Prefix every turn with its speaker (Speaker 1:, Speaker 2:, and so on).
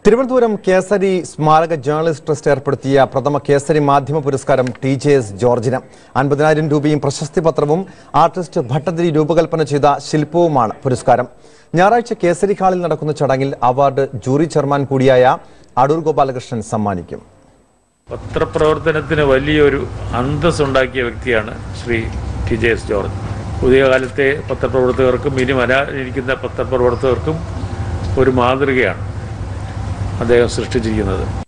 Speaker 1: തിരുവനന്തപുരം കേസരി സ്മാരക journalist trust ഏർപ്പെടുത്തിയ പ്രഥമ കേസരി മാധ്യമ പുരസ്കാരം ടി ജെ എസ് ജോർജിന് അൻപതിനായിരം രൂപയും പ്രശസ്തി പത്രവും ആർട്ടിസ്റ്റ് ഭട്ടതിരി രൂപകൽപ്പന ചെയ്ത ശില്പവുമാണ് പുരസ്കാരം ഞായറാഴ്ച കേസരി ഹാളിൽ നടക്കുന്ന ചടങ്ങിൽ അവാർഡ് ജൂറി ചെയർമാൻ കൂടിയായ അടൂർ ഗോപാലകൃഷ്ണൻ സമ്മാനിക്കും
Speaker 2: പത്രപ്രവർത്തനത്തിന് വലിയൊരു അന്തസ്സുണ്ടാക്കിയ വ്യക്തിയാണ് Shri T J S George പുതിയ കാലത്തെ പത്രപ്രവർത്തകർക്കും ഇനി വരാനിരിക്കുന്ന പത്രപ്രവർത്തകർക്കും ഒരു മാതൃകയാണ് അദ്ദേഹം സൃഷ്ടിച്ചിരിക്കുന്നത്